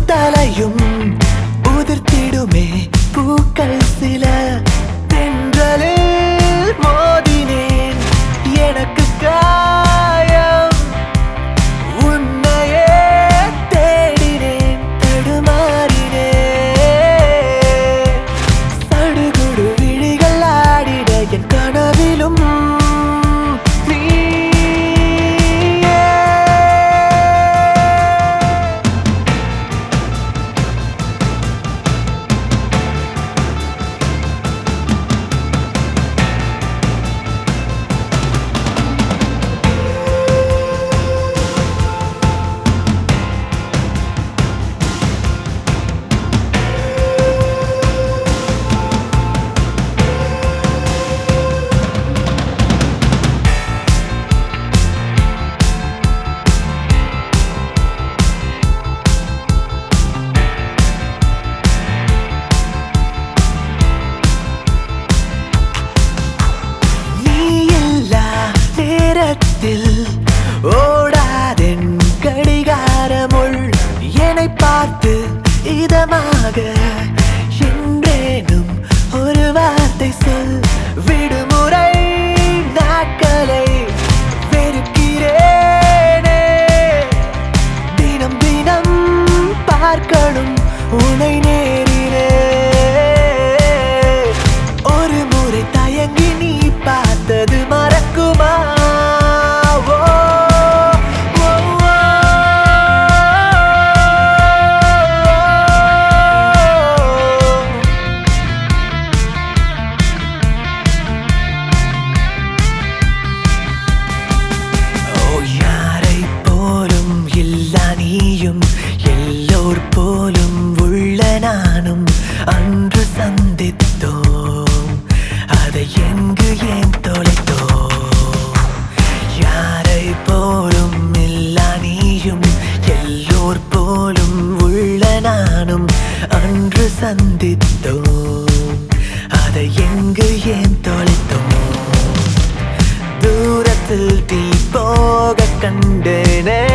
தலையும் உதிர்த்திடுமே பூக்கள் சில தென்றலில் மோதினேன் எனக்கு காயம் உன்னையே தேடினேன் தடுமாறினேன் சடுகுடு விழிகள் ஆடிட என் கனவிலும் நீயே நீ இல்லா நேரத்தில் ஓடாதென் கடிகாரமுள் என்னை பார்த்து இதமாக என்றேனும் ஒரு வார்த்தை சொல் விடுமுறை நாட்களை வெறுக்கிறேனே தினம் தினம் பார்க்கணும் உனை நேரிலே ஒரு முறை தயங்கி நீ பார்த்தது மறக்குமா ஓ, ஓ, ஓ. ஓ யாரை போலும் இல்லா நீயும் எல்லோர் போலும் உள்ள நானும் அன்று சந்தித்தோம் அதை எங்கு ஏன் தொலைத்தோம் யாரை போலும் இல்லா நீயும் எல்லோர் போலும் உள்ள நானும் அன்று சந்தித்தோம் அதை எங்கு ஏன் தொலைத்தோம் தூரத்தில் தீ போக கண்டேனே